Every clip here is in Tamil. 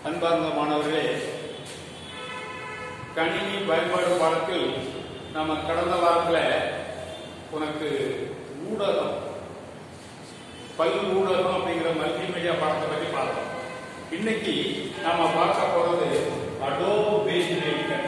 அன்பார்ந்த மாணவர்களே கணினி பயன்பாடு பாடத்தில் நாம கடந்த வாரத்தில் உனக்கு ஊடகம் பல் ஊடகம் அப்படிங்கிற மல்டிமீடியா பாடத்தை பற்றி பார்த்தோம் இன்னைக்கு நாம பார்க்க போறது Adobe page maker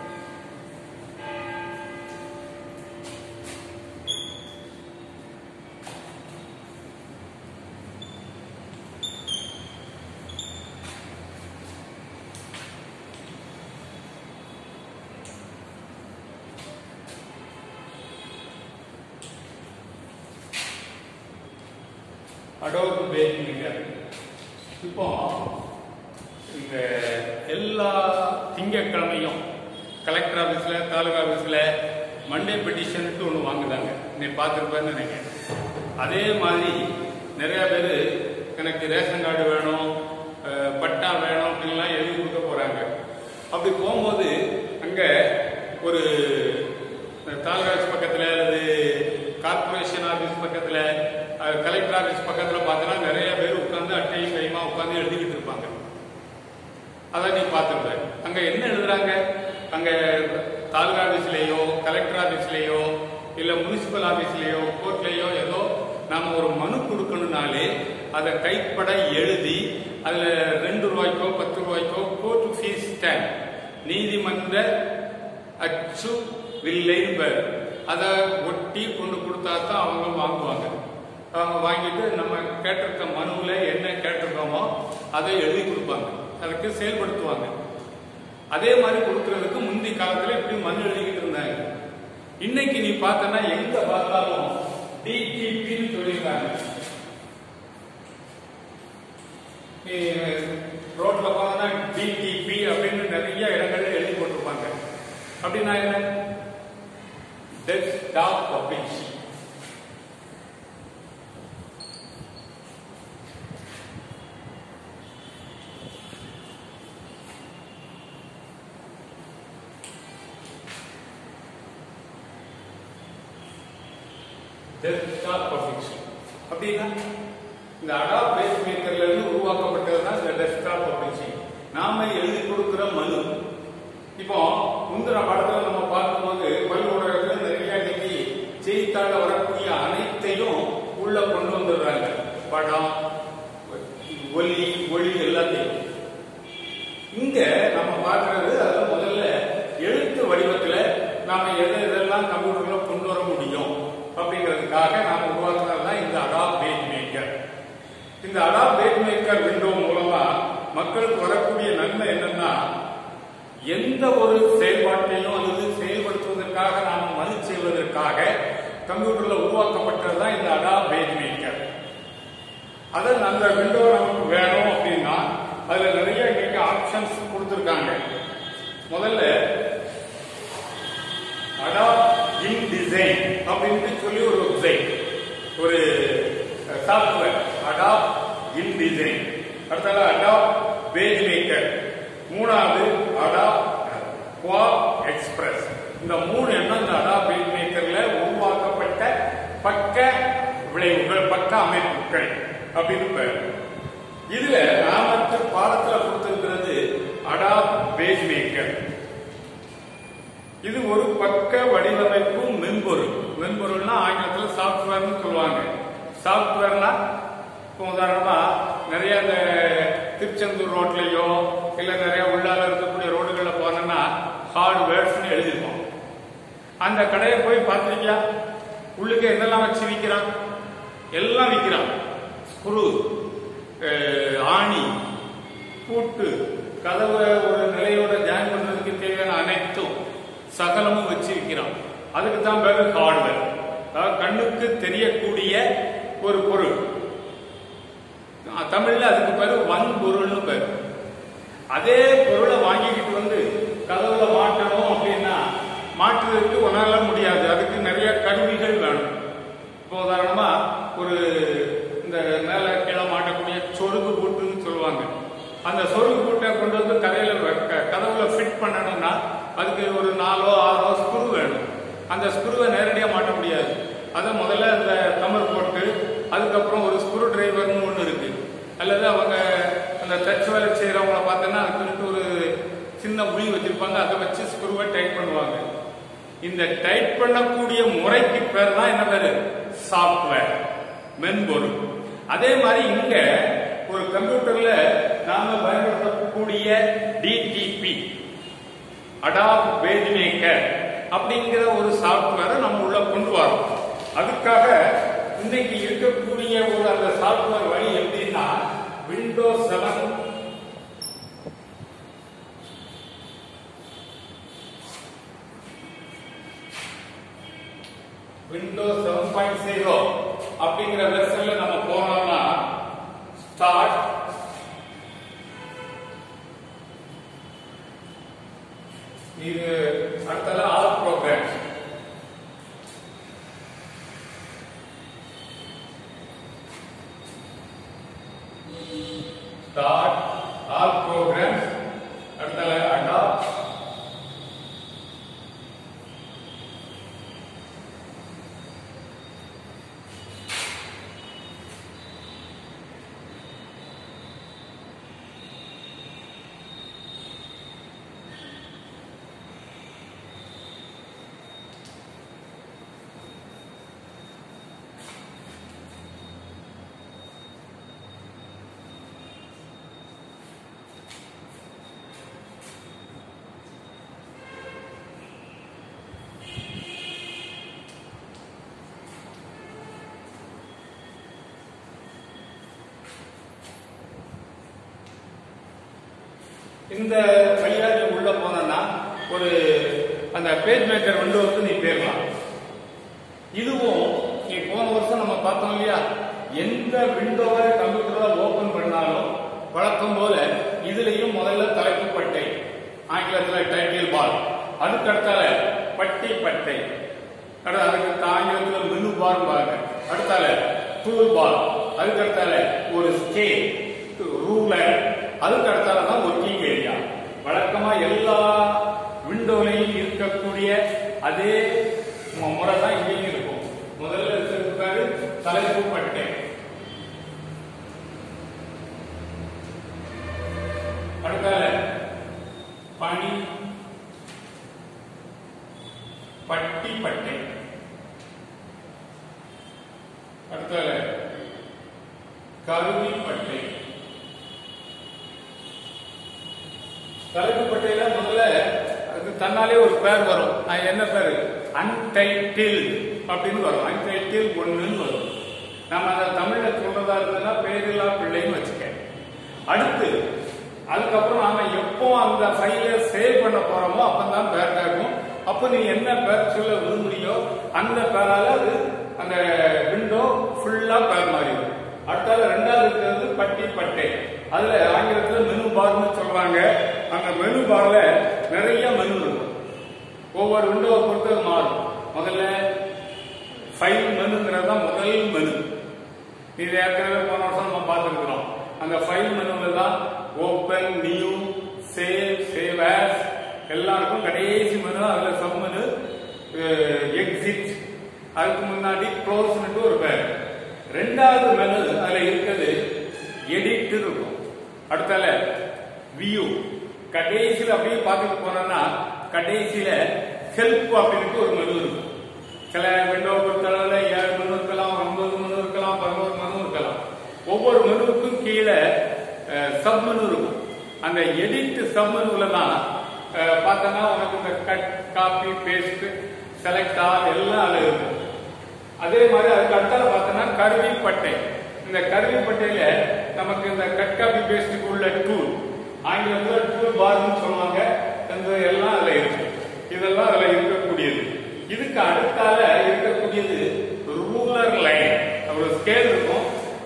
Adobe page maker இப்போ இந்த எல்லா திங்கட்கிழமையும் கலெக்டர் ஆஃபீஸில் தாலுகா ஆஃபீஸில் மண்டே பெட்டிஷனுக்கு ஒன்று வாங்குதாங்க நீ பார்த்துருப்பேன்னு நினைக்கிறேன் அதே மாதிரி நிறையா பேர் எனக்கு ரேஷன் கார்டு வேணும் அஹ், பட்டா வேணும் அப்படின்லாம் எழுதி கொடுக்க போகிறாங்க அப்படி போகும்போது அங்கே ஒரு தாலுகா ஆஃபீஸ் பக்கத்தில் அல்லது கார்பரேஷன் ஆஃபீஸ் பக்கத்தில் கலெக்டர் ஆஃபீஸ் பக்கத்தில் பார்த்தோன்னா நிறைய பேர் உட்காந்து அட்டையும் கையுமா உட்காந்து எழுதிக்கிட்டு இருப்பாங்க அதை நீ பார்த்துருப்ப அங்க என்ன எழுதுறாங்க அங்க தாலுகா ஆபீஸ்லயோ கலெக்டர் ஆபீஸ்லயோ இல்ல முனிசிபல் ஆபீஸ்லயோ கோர்ட்லயோ ஏதோ நாம ஒரு மனு கொடுக்கணும்னாலே அதை கைப்பட எழுதி அதுல ரெண்டு ரூபாய்க்கோ பத்து ரூபாய்க்கோ கோர்ட் ஃபீஸ் ஸ்டாம்ப் நீதிமன்ற அச்சு வில்லைன்பர் அதை ஒட்டி கொண்டு கொடுத்தா தான் அவங்க வாங்குவாங்க அவங்க வாங்கிட்டு நம்ம கேட்டிருக்க மனுவில் என்ன கேட்டிருக்கோமோ அதை எழுதி கொடுப்பாங்க அதுக்கு செயல்படுத்துவாங்க அதே மாதிரி கொடுக்கறதுக்கு முந்தி காலத்துல இப்படி மனு எழுதிக்கிட்டு இருந்தாங்க இன்னைக்கு நீ பார்த்தனா எங்க பார்த்தாலும் டிடிபின்னு சொல்லியிருக்காங்க நீ ரோட்ல பார்த்தா டிடிபி அப்படின்னு நிறைய இடங்கள்ல எழுதி போட்டிருப்பாங்க அப்படின்னா என்ன டெஸ்க்டாப் பப்ளிஷிங் டெஸ்க்டாப் பப்ளிஷிங் அப்படின்னா இந்த அடாப் பேஸ் மேக்கர்ல இருந்து உருவாக்கப்பட்டது தான் இந்த டெஸ்க்டாப் பப்ளிஷிங் நாம எழுதி கொடுக்கிற மனு இப்போ முந்தின படத்துல நம்ம பார்க்கும்போது பல் ஊடகத்துல நிறைய இன்னைக்கு செய்தித்தாள வரக்கூடிய அனைத்தையும் உள்ள கொண்டு வந்துடுறாங்க படம் ஒலி ஒளி எல்லாத்தையும் இங்க நம்ம பார்க்கறது அதுல முதல்ல எழுத்து வடிவத்துல நாம எதை எதெல்லாம் கம்ப்யூட்டர்ல கொண்டு வர முடியும் அப்படிங்கிறதுக்காக நாம உருவாக்குறது தான் இந்த அடாப் பேஜ் மேக்கர் இந்த அடாப் பேஜ் மேக்கர் விண்டோ மூலமா மக்களுக்கு வரக்கூடிய நன்மை என்னன்னா எந்த ஒரு செயல்பாட்டையும் அல்லது செயல்படுத்துவதற்காக நாம் மனு செய்வதற்காக கம்ப்யூட்டர்ல உருவாக்கப்பட்டது தான் இந்த அடாப் பேஜ் மேக்கர் அதை அந்த விண்டோ நமக்கு வேணும் அப்படின்னா அதுல நிறைய இன்னைக்கு ஆப்ஷன்ஸ் கொடுத்துருக்காங்க முதல்ல அடாப் இன் டிசைன் அப்படின்னு சொல்லி ஒரு வெப்சைட் ஒரு சாஃப்ட்வேர் அடாப் இன் டிசைன் அடுத்தது அடாப் பேஜ் மேக்கர் மூணாவது அடாப் குவா எக்ஸ்பிரஸ் இந்த மூணு எண்ணம் இந்த அடாப் பேஜ் மேக்கர்ல உருவாக்கப்பட்ட பக்க விளைவுகள் பக்க அமைப்புகள் அப்படின்னு பேர் இதுல நாம பாடத்துல கொடுத்திருக்கிறது அடாப் பேஜ் மேக்கர் இது ஒரு பக்க வடிவமைப்பு மென்பொருள் மென்பொருள்னா ஆங்கிலத்துல சாஃப்ட்வேர்னு சொல்லுவாங்க சாஃப்ட்வேர்னா இப்போ உதாரணமா நிறைய இந்த திருச்செந்தூர் ரோட்லயோ இல்ல நிறைய உள்ளால இருக்கக்கூடிய ரோடுகள்ல போனோம்னா ஹார்ட்வேர்ஸ்னு எழுதிருப்போம் அந்த கடையை போய் பார்த்திருக்கியா உள்ளுக்கு என்னெல்லாம் வச்சு விற்கிறான் எல்லாம் விற்கிறான் ஸ்க்ரூ அஹ், ஆணி பூட்டு கதவை ஒரு நிலையோட ஜாயின் பண்றதுக்கு தேவையான அனைத்தும் சகலமும் வச்சு விற்கிறான் அதுக்கு தான் பேரு ஹார்ட்வேர் அதாவது கண்ணுக்கு தெரியக்கூடிய ஒரு பொருள் அஹ், தமிழ்ல அதுக்கு பேரு வன்பொருள்னு பேரு அதே பொருளை வாங்கிக்கிட்டு வந்து கதவுல மாட்டணும் அப்படின்னா மாற்றுறதுக்கு உன்னால முடியாது அதுக்கு நிறைய கருவிகள் வேணும் இப்போ உதாரணமா ஒரு இந்த மேல கீழே மாட்டக்கூடிய சொருகு பூட்டுன்னு சொல்லுவாங்க அந்த சொருகு பூட்டை கொண்டு வந்து கதையில க- கதவுல ஃபிட் பண்ணணும்னா அதுக்கு ஒரு நாலோ ஆறோ ஸ்க்ரூ வேணும் அந்த ஸ்க்ரூவை நேரடியாக மாட்ட முடியாது அதை முதல்ல அந்த கமர் போட்டு அதுக்கப்புறம் ஒரு ஸ்க்ரூ டிரைவர்னு ஒன்று இருக்கு அல்லது அவங்க அந்த தச்சு வேலை செய்கிறவங்கள பார்த்தோன்னா வச்சிருப்பாங்க அதை வச்சு ஸ்க்ரூவை டைட் பண்ணுவாங்க இந்த டைட் பண்ணக்கூடிய முறைக்கு பேர் தான் என்ன பேரு சாஃப்ட்வேர் மென்பொருள் அதே மாதிரி இங்க ஒரு கம்ப்யூட்டர்ல நாம பயன்படுத்தக்கூடிய டிடிபி அடாப் பேஜ் மேக்கர் அப்படிங்கிற ஒரு சாஃப்ட்வேரை நம்ம உள்ள கொண்டு வரோம் அதுக்காக இன்னைக்கு இருக்கக்கூடிய ஒரு அந்த சாஃப்ட்வேர் வழி எப்படின்னா Windows seven Windows seven point zero அப்படிங்கிற வெர்ஷன்ல நம்ம போனோம்னா ஸ்டார்ட் இது அடுத்தது all program start all program அடுத்தது அடாப்ட் இந்த வழியா நீ உள்ள போனா ஒரு அந்த பேஜ் மேக்கர் விண்டோவுக்கு நீ போயிடலாம் இதுவும் நீ போன வருஷம் நம்ம பார்த்தோம் இல்லையா எந்த விண்டோவை கம்ப்யூட்டர்ல ஓபன் பண்ணாலும் வழக்கம் போல இதுலயும் முதல்ல தலைப்பு பட்டை ஆங்கிலத்துல டைட்டில் பால் அதுக்கு அடுத்தால பட்டி பட்டை அடுத்து அதுக்கு ஆங்கிலத்துல மெனு பார் பாருங்க அடுத்தால டூல் பால் அதுக்கு அடுத்தால ஒரு ஸ்கேல் ரூலர் அதுக்கு அடுத்தால தான் ஒர்க்கிங் ஏரியா வழக்கமா எல்லா விண்டோலையும் இருக்கக்கூடிய அதே மு- முறை தான் இங்கேயும் இருக்கும் முதல்ல இருக்கிறது தலைப்பு பட்டை அடுத்தால பனி பட்டி பட்டை அடுத்தால கருவி பட்டை தலைப்பு பட்டையில முதல்ல அது தன்னாலே ஒரு பேர் வரும் அது என்ன பேரு அன்டைட்டில் அப்படின்னு வரும் அன்டைட்டில் ஒண்ணுன்னு வரும் நம்ம அதை தமிழ்ல சொல்றதா இருந்ததுன்னா பேரில்லா பிள்ளைன்னு வச்சுக்க அடுத்து அதுக்கப்புறம் நாம எப்போ அந்த ஃபைலை சேவ் பண்ண போறோமோ அப்பதான் பேர் கேட்கும் அப்போ நீ என்ன பேர் சொல்ல விரும்புறியோ அந்த பேரால அது அந்த விண்டோ ஃபுல்லா பேர் மாறிடும் அடுத்தால ரெண்டாவது இருக்கிறது பட்டி பட்டை அதுல ஆங்கிலத்துல மெனு பார்னு சொல்றாங்க அந்த மெனு பார்ல நிறைய மெனு இருக்கும் ஒவ்வொரு விண்டோவை பொறுத்து அது மாறும் முதல்ல ஃபைல் மெனுங்கிறது தான் முதல் மெனு இது ஏற்கனவே போன வருஷம் நம்ம பார்த்துருக்கிறோம் அந்த ஃபைல் மெனுல தான் open new save save as எல்லாருக்கும் கடைசி மெனு அதுல சப் மெனு எக்ஸிட் அதுக்கு முன்னாடி க்ளோஸ்னுட்டு ஒரு பேர் ரெண்டாவது மெனு அதுல இருக்குது எடிட் இருக்கும் அடுத்தால வியூ கடைசியில அப்படியே பார்த்துட்டு போனோம்னா கடைசியில ஹெல்ப் அப்படின்ட்டு ஒரு மெனு இருக்கும் சில விண்டோ பொறுத்தளவுல ஏழு மெனு இருக்கலாம் ஒன்பது மெனு இருக்கலாம் பதினோரு மெனு இருக்கலாம் ஒவ்வொரு மெனுவுக்கும் கீழே சப் மெனு இருக்கும் அந்த எடிட் சப் மெனுல தான் அஹ், பார்த்தோன்னா உனக்கு இந்த cut copy paste select all எல்லாம் அதுல இருக்கும் அதே மாதிரி அதுக்கு அடுத்தால பார்த்தோம்னா கருவிப்பட்டை இந்த கருவிப்பட்டையில நமக்கு இந்த கட் காப்பி பேஸ்டுக்கு உள்ள டூல் ஆங்கிலத்துல டூல் பார்னு சொல்லுவாங்க இந்த எல்லாம் அதுல இருக்கு இதெல்லாம் அதுல இருக்கக்கூடியது இதுக்கு அடுத்தால இருக்கக்கூடியது ரூலர் லைன் ஒரு ஸ்கேல் இருக்கும்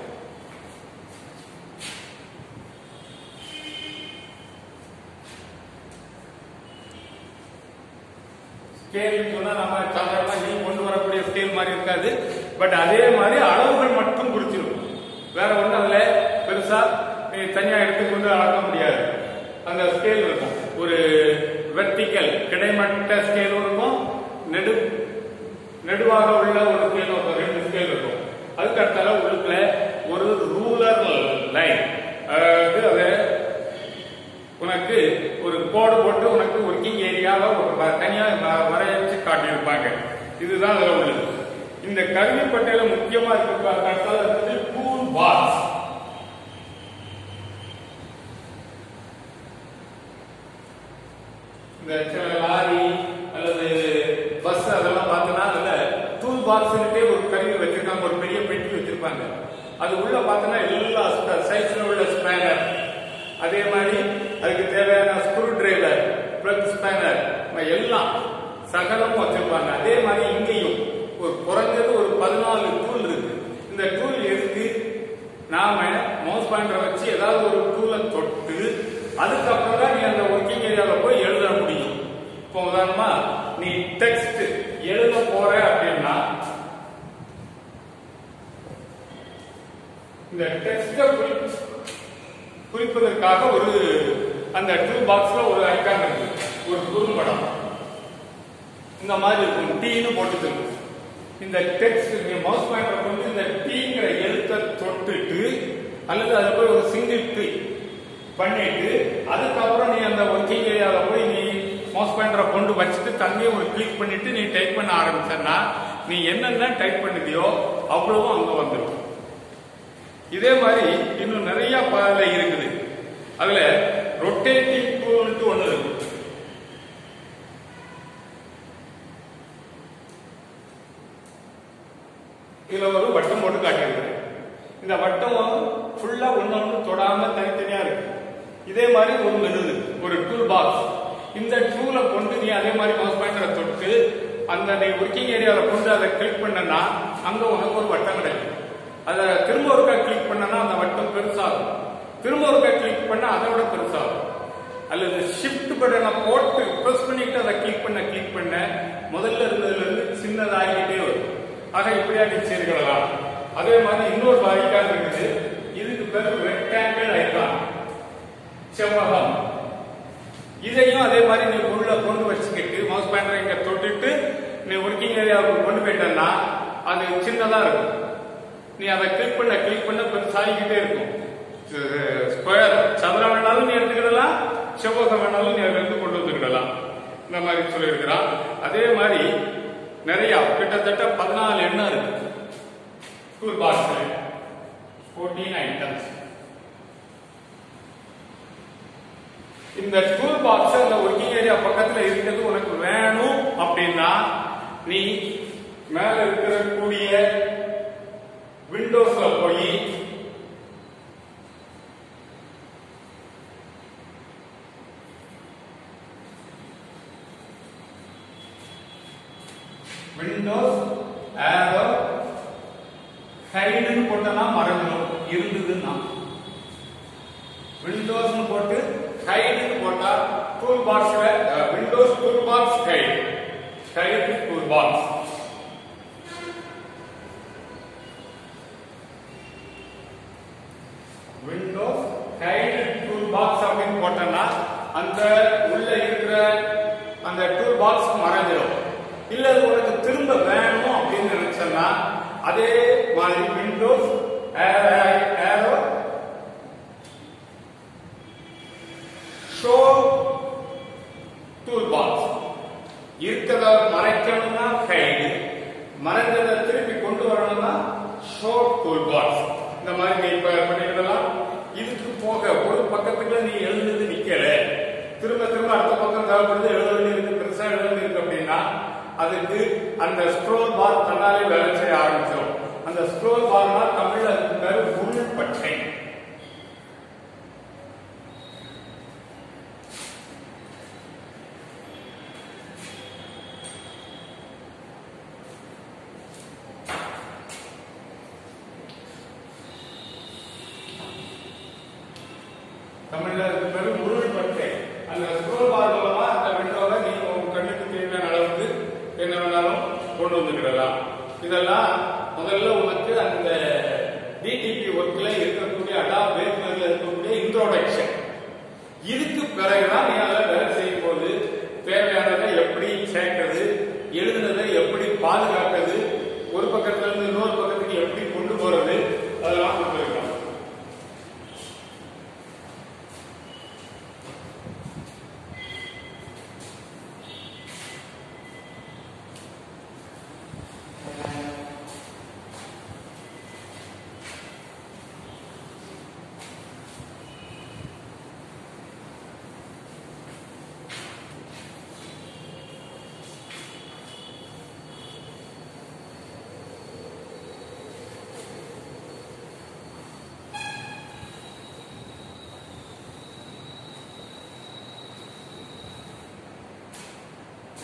ஸ்கேல் சொன்னா நம்ம சாதாரணமா நீ கொண்டு வரக்கூடிய ஸ்கேல் மாதிரி இருக்காது பட் அதே மாதிரி அளவுகள் மட்டும் குறிச்சிருக்கும் வேற ஒண்ணு அதுல பெருசா நீ தனியா எடுத்துக்கொண்டு அளக்க முடியாது அந்த ஸ்கேல் இருக்கும் ஒரு வெர்டிக்கல் கிடைமட்ட ஸ்கேலும் இருக்கும் நெடு நெடுவாக உள்ள ஒரு ஸ்கேல் இருக்கும் ரெண்டு ஸ்கேல் இருக்கும் அதுக்கு அடுத்தால உள்ளுக்குள்ள ஒரு ரூலர் லைன் அதாவது அது உனக்கு ஒரு கோடு போட்டு உனக்கு ஒர்க்கிங் ஏரியாவை ஒரு வ- தனியா வ- வரையச்சு காட்டியிருப்பாங்க இதுதான் அதுல உள்ளது இந்த கருவிப்பட்டையில முக்கியமா இருக்கிறது டூல் பாக்ஸ் இந்த சில லாரி அல்லது பஸ் அதெல்லாம் பார்த்தோன்னா அதுல டூல் பாக்ஸ்னுட்டே ஒரு கருவி வச்சிருக்காங்க ஒரு பெரிய பெட்டி வச்சிருப்பாங்க அது உள்ள பார்த்தோன்னா எல்லா சைஸ்ல உள்ள ஸ்பேனர் அதே மாதிரி அதுக்கு தேவையான ஸ்க்ரூ டிரைவர் பிளக் ஸ்பேனர் எல்லாம் சகலமும் வச்சிருப்பாங்க அதே மாதிரி இங்கேயும் ஒரு குறைஞ்சது ஒரு பதினாலு டூல் இருக்கு இந்த டூல் எதுக்கு நாம மவுஸ் பாயிண்டரை வச்சு ஏதாவது ஒரு டூலை தொட்டு அதுக்கப்புறம் தான் நீ அந்த ஒர்க்கிங் ஏரியாவில் போய் எழுத முடியும் இப்போ உதாரணமா நீ டெக்ஸ்ட் எழுத போற அப்படின்னா இந்த டெக்ஸ்ட குறிப்பதற்காக ஒரு அந்த டூல் பாக்ஸ்ல ஒரு ஐக்கான் இருக்கு ஒரு குறும்படம் இந்த மாதிரி இருக்கும் டீன்னு போட்டுக்கணும் இந்த டெக்ஸ்ட் நீ மவுஸ் பாயிண்டர் கொண்டு இந்த டீங்கிற எழுத்தை தொட்டுட்டு அல்லது அதை போய் ஒரு சிங்கிள் கிளிக் பண்ணிட்டு அதுக்கப்புறம் நீ அந்த ஒர்க்கிங் ஏரியாவில் போய் நீ மவுஸ் பாயிண்டரை கொண்டு வச்சுட்டு தனியே ஒரு கிளிக் பண்ணிட்டு நீ டைப் பண்ண ஆரம்பிச்சன்னா நீ என்னென்ன டைப் பண்ணுதியோ அவ்வளவும் அங்க வந்துடும் இதே மாதிரி இன்னும் நிறைய பல இருக்குது அதுல ரொட்டேட்டிங் டூல்னு ஒண்ணு இருக்கு இதுல ஒரு வட்டம் போட்டு காட்டியிருக்கிறேன் இந்த வட்டம் ஃபுல்லா ஒண்ணு ஒண்ணு தொடாம தனித்தனியா இருக்கு இதே மாதிரி ஒரு மெனு இருக்கு ஒரு டூல் பாக்ஸ் இந்த டூலை கொண்டு நீ அதே மாதிரி மவுஸ் பாயிண்டரை தொட்டு அந்த நீ ஒர்க்கிங் ஏரியாவில் கொண்டு அதை கிளிக் பண்ணனா அங்க உனக்கு ஒரு வட்டம் கிடைக்கும் அதை திரும்ப ஒருக்கா கிளிக் பண்ணனா அந்த வட்டம் பெருசாகும் திரும்ப ஒருக்கா கிளிக் பண்ணா அதை விட பெருசாகும் அல்லது ஷிஃப்ட் பட்டனை போட்டு ப்ரெஸ் பண்ணிட்டு அதை கிளிக் பண்ண கிளிக் பண்ண முதல்ல இருந்ததுல இருந்து சின்னதாகிட்டே வரும் ஆக இப்படியா நீ சேர்க்கலாம் அதே மாதிரி இன்னொரு ஐக்கான் இருக்குது இதுக்கு பேர் ரெக்டாங்கிள் ஐக்கான் செவ்வகம் இதையும் அதே மாதிரி நீ உள்ள கொண்டு வச்சுக்கிட்டு மவுஸ் பாயிண்டரை இங்க தொட்டுட்டு நீ ஒர்க்கிங் ஏரியாவுக்கு கொண்டு போயிட்டன்னா அது சின்னதா இருக்கும் நீ அதை கிளிக் பண்ண கிளிக் பண்ண பெருசாகிக்கிட்டே இருக்கும் ஸ்கொயர் சதுரம் வேணாலும் நீ எடுத்துக்கிடலாம் செவ்வகம் வேணாலும் நீ அதுல இருந்து கொண்டு வந்துக்கிடலாம் இந்த மாதிரி சொல்லியிருக்கிறான் அதே மாதிரி நிறைய கிட்டத்தட்ட பதினாலு எண்ணம் இருக்கு டூல் பாக்ஸ்ல ஃபோர்டீன் ஐட்டம்ஸ் இந்த டூல் பாக்ஸ் அந்த ஒர்க்கிங் ஏரியா பக்கத்துல இருக்கிறது உனக்கு வேணும் அப்படின்னா நீ மேல இருக்கக்கூடிய விண்டோஸ்ல போய் விண்டோஸ் ஏரோ ஹைடுன்னு போட்டனா மறந்துடும் இருந்ததுன்னா விண்டோஸ்னு போட்டு ஹைடுன்னு போட்டா டூல் பாக்ஸ்ல Windows tool box hide hide tool box Windows hide tool box அப்படின்னு போட்டோம்னா அந்த உள்ள இருக்கிற அந்த டூல் பாக்ஸ் மறைஞ்சிடும் இல்ல அது உனக்கு திரும்ப வேணும் அப்படின்னு நினைச்சோம்னா அதே மாதிரி Windows aero show tool box இருக்கிறத மறைக்கணும்னா ஹைடு மறைஞ்சதை திருப்பி கொண்டு வரணும்னா ஷோ டூல் பாக்ஸ் இந்த மாதிரி நீ இப்ப பண்ணிக்கலாம் இதுக்கு போக ஒரு பக்கத்துக்குள்ள நீ எழுதுனது நிக்கல திரும்ப திரும்ப அடுத்த பக்கம் தேவைப்படுது எழுத வேண்டியிருக்கு பெருசா எழுத வேண்டியிருக்கு அப்படின்னா அதுக்கு அந்த ஸ்க்ரோல் பார் தன்னாலே வேலை செய்ய ஆரம்பிச்சிடும் அந்த ஸ்க்ரோல் பார்னா தமிழ்ல அதுக்கு பேரு உள்பட்டை தமிழ்ல அதுக்கு பேரு உருள்பட்டை அந்த ஸ்க்ரோல் பார் மூலமா அந்த விண்டோவை நீ உங்க கண்ணுக்கு தேவையான அளவுக்கு என்ன வேணாலும் கொண்டு வந்துக்கிடலாம் இதெல்லாம் முதல்ல உனக்கு அந்த டிடிபி ஒர்க்ல இருக்கக்கூடிய அடா வேட்மர்ல இருக்கக்கூடிய இன்ட்ரோடக்ஷன் இதுக்கு பிறகுதான் நீ அதில் வேலை செய்யும் போது தேவையானதை எப்படி சேர்க்கிறது எழுதுனதை எப்படி பாதுகாக்கிறது ஒரு பக்கத்துல இருந்து இன்னொரு பக்கத்துக்கு எப்படி கொண்டு போறது அதெல்லாம் கொடுத்துருக்கோம்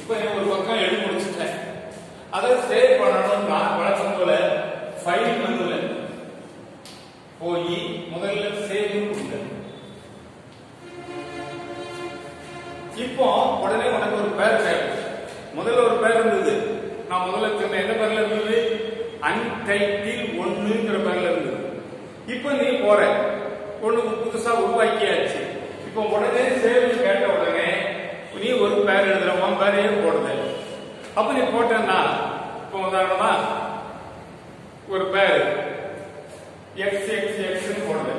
இப்போ நீ ஒரு பக்கம் எழுதி முடிச்சுட்டேன் அதை சேவ் பண்ணணும்னா வழக்கம் போல ஃபைல் மெனுல போய் முதல்ல சேவ் கொடுங்க இப்போ உடனே உனக்கு ஒரு பேர் தேவை முதல்ல ஒரு பேர் இருந்தது நான் முதல்ல சொன்ன எந்த பேர்ல இருந்தது அன்டைட்டில் ஒண்ணுங்கிற பேர்ல இருந்தது இப்போ நீ போற ஒண்ணு புதுசா உருவாக்கியாச்சு இப்போ உடனே சேவ் கேட்ட உடனே நீ ஒரு பேர் எழுதுற உன் பேரையே போடுது அப்ப நீ போட்டேன்னா இப்போ உதாரணமா ஒரு பேர் எக்ஸ் எக்ஸ் எக்ஸ் போடுது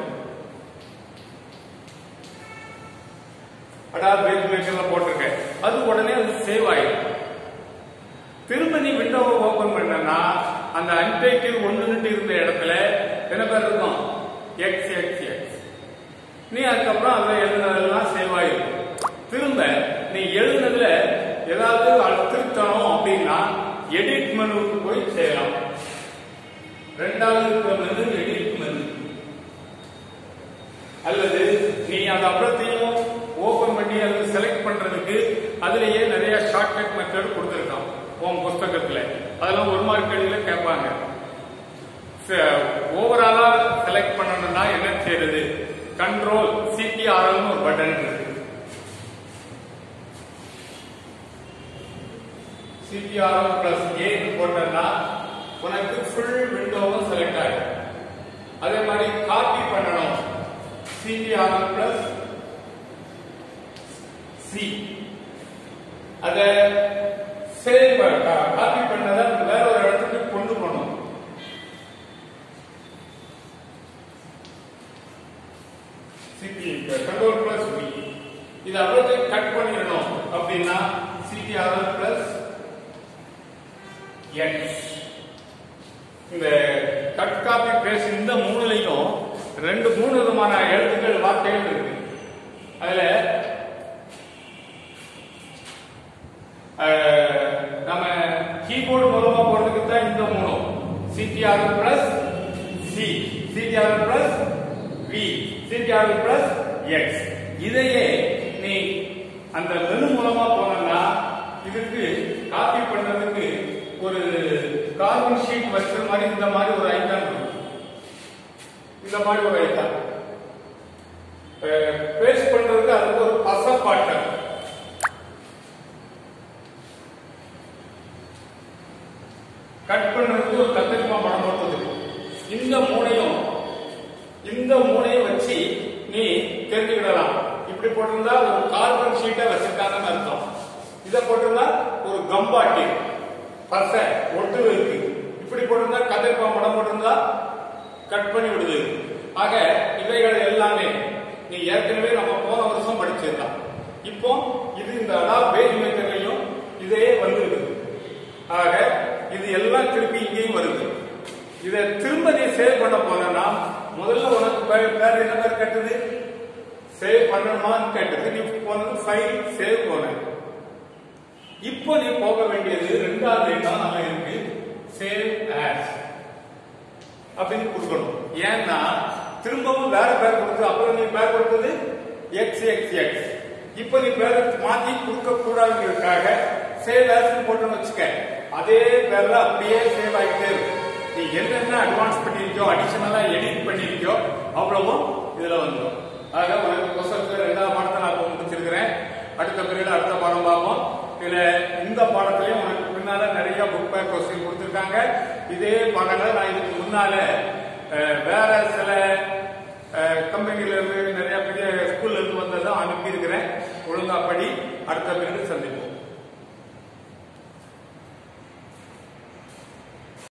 அடா பேஜ் மேக்கர்ல போட்டிருக்கேன் அது உடனே அது சேவ் ஆயிடும் திரும்ப நீ விண்டோவை ஓபன் பண்ணனா அந்த அன்டைட்டில் ஒண்ணுன்னு இருந்த இடத்துல என்ன பேர் இருக்கும் எக்ஸ் எக்ஸ் எக்ஸ் நீ அதுக்கப்புறம் அதுல எழுதுனதெல்லாம் சேவ் ஆயிடும் திரும்ப நீ எழுதுனதுல ஏதாவது அது திருத்தணும் அப்படின்னா எடிட் மெனுவுக்கு போய் செய்யலாம் ரெண்டாவது இருக்கிற மெனு எடிட் மெனு அல்லது நீ அதை அப்புறத்தையும் ஓபன் பண்ணி அதை செலக்ட் பண்றதுக்கு அதுலயே நிறைய ஷார்ட்கட் மெத்தட் கொடுத்துருக்கான் உன் புஸ்தகத்துல அதெல்லாம் ஒரு மார்க் அடியில கேட்பாங்க ஓவராலா செலக்ட் பண்ணணும்னா என்ன செய்யறது கண்ட்ரோல் சிடிஆர்எல்னு ஒரு பட்டன் இருக்கு சிடிஆர்எல் பிளஸ் ஏ போட்டேன்னா உனக்கு ஃபுல் விண்டோவும் செலக்ட் ஆகும் அதே மாதிரி காப்பி பண்ணணும் சிடிஆர்எல் பிளஸ் சி அத சேவ் காப்பி பண்ணதை வேற ஒரு இடத்துக்கு கொண்டு போகணும் சிடி கண்ட்ரோல் பிளஸ் பி இது அவ்வளவு கட் பண்ணிடணும் அப்படின்னா சிடிஆர் பிளஸ் எக்ஸ் இந்த கட் காப்பி பேஸ்ட் இந்த மூணுலையும் ரெண்டு மூணு விதமான எழுத்துக்கள் வார்த்தைகள் இருக்கு அதுல அஹ், நம்ம கீபோர்டு மூலமா போறதுக்கு தான் இந்த மூணு CTR plus C CTR plus V CTR plus X இதையே நீ அந்த மெனு மூலமா போனா இதுக்கு காப்பி பண்றதுக்கு ஒரு கார்பன் ஷீட் வச்ச மாதிரி இந்த மாதிரி ஒரு ஐக்கான் இருக்கும் இந்த மாதிரி ஒரு ஐக்கான் பேஸ்ட் பண்றதுக்கு அதுக்கு ஒரு பச பாட்டன் கட் பண்றதுக்கு ஒரு கத்திரிக்காய் படம் போட்டது இந்த மூணையும் இந்த மூணையும் வச்சு நீ தெரிஞ்சுக்கிடலாம் இப்படி போட்டிருந்தா ஒரு கார்பன் ஷீட்டை வச்சிருக்காங்கன்னு அர்த்தம் இதை போட்டிருந்தா ஒரு கம்பாட்டி பசை ஒட்டு இருக்கு இப்படி போட்டிருந்தா கத்திரிக்காய் படம் போட்டிருந்தா கட் பண்ணி விடுது ஆக இவைகள் எல்லாமே நீ ஏற்கனவே நம்ம போன வருஷம் படிச்சிருந்தான் இப்போ இது இந்த அடா பேஜ் மேக்கர்லையும் இதே வந்துருக்குது ஆக இது எல்லாம் திருப்பி இங்கேயும் வருது இதை திரும்ப நீ சேவ் பண்ண போனா முதல்ல உனக்கு பே- பேர் என்ன பேர் கேட்டது சேவ் பண்ணணுமான்னு கேட்டது நீ போனது ஃபைல் சேவ் போன இப்போ நீ போக வேண்டியது ரெண்டாவது இடம் நல்லா இருக்கு சேவ் ஆஸ் அப்படின்னு கொடுக்கணும் ஏன்னா திரும்பவும் வேற பேர் கொடுத்து அப்புறம் நீ பேர் கொடுத்தது எக்ஸ் எக்ஸ் எக்ஸ் இப்போ நீ பேர் மாத்தி கொடுக்க கூடாதுங்கிறதுக்காக சேவ் ஆஸ் போட்டுன்னு வச்சுக்க அதே பேர்ல அப்படியே சேவ் ஆகிட்டே இருக்கும் நீ என்னென்ன அட்வான்ஸ் பண்ணிருக்கியோ அடிஷனலா எடிட் பண்ணிருக்கியோ அவ்வளவும் இதுல வந்துடும் ஆக உனக்கு புத்தகத்துல ரெண்டாவது பாடத்தை நான் இப்ப முடிச்சிருக்கிறேன் அடுத்த பீரியட் அடுத்த பாடம் பார்ப்போம் இதுல இந்த பாடத்திலயும் உனக்கு பின்னால நிறைய புக் பேக் கொஸ்டின் கொடுத்திருக்காங்க இதே பாடங்களை நான் இதுக்கு முன்னால அஹ், வேற சில கம்பெனில இருந்து நிறைய பெரிய ஸ்கூல்ல இருந்து வந்ததும் அனுப்பி இருக்கிறேன் ஒழுங்கா படி அடுத்த பீரியட் சந்திப்போம்